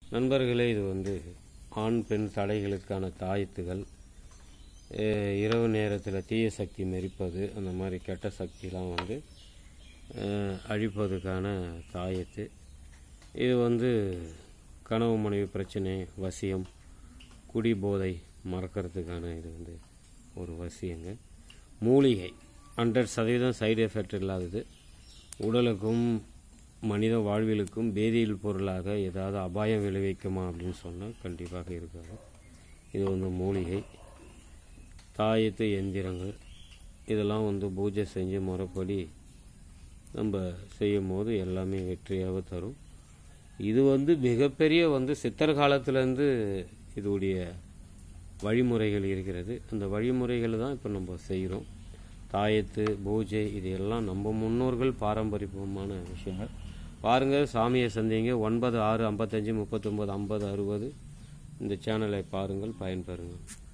நண்பர்களே இது வந்து ஆண் பெண் தடைகளுக்கான தாயத்துகள் அஹ் இரவு நேரத்தில் தீய சக்தி மெரிப்பது அந்த மாதிரி கெட்ட சக்திலாம் வந்து அஹ் அழிப்பதுக்கான தாயத்து இது வந்து கனவு மனைவி பிரச்சனை வசியம் குடி போதை மறக்கிறதுக்கான இது வந்து ஒரு வசியங்க மூலிகை ஹண்ட்ரட் சதவீதம் சைடு எஃபெக்ட் இல்லாதது உடலுக்கும் மனித வாழ்விலுக்கும் வேதியியல் பொருளாக ஏதாவது அபாயம் விளைவிக்குமா அப்படின்னு சொன்னால் கண்டிப்பாக இருக்காது இது வந்து மூலிகை தாயத்து எந்திரங்கள் இதெல்லாம் வந்து பூஜை செஞ்சு முறைப்படி நம்ம செய்யும் போது எல்லாமே வெற்றியாக தரும் இது வந்து மிகப்பெரிய வந்து சித்தர் காலத்துலேருந்து இதோடைய வழிமுறைகள் இருக்கிறது அந்த வழிமுறைகள் தான் இப்போ நம்ம செய்கிறோம் தாயத்து பூஜை இது எல்லாம் நம்ம முன்னோர்கள் பாரம்பரியமான விஷயங்கள் பாருங்கள் சாமியை சந்திங்க ஒன்பது ஆறு ஐம்பத்தஞ்சு முப்பத்தொம்போது ஐம்பது அறுபது இந்த சேனலை பாருங்கள் பயன்பெறுங்கள்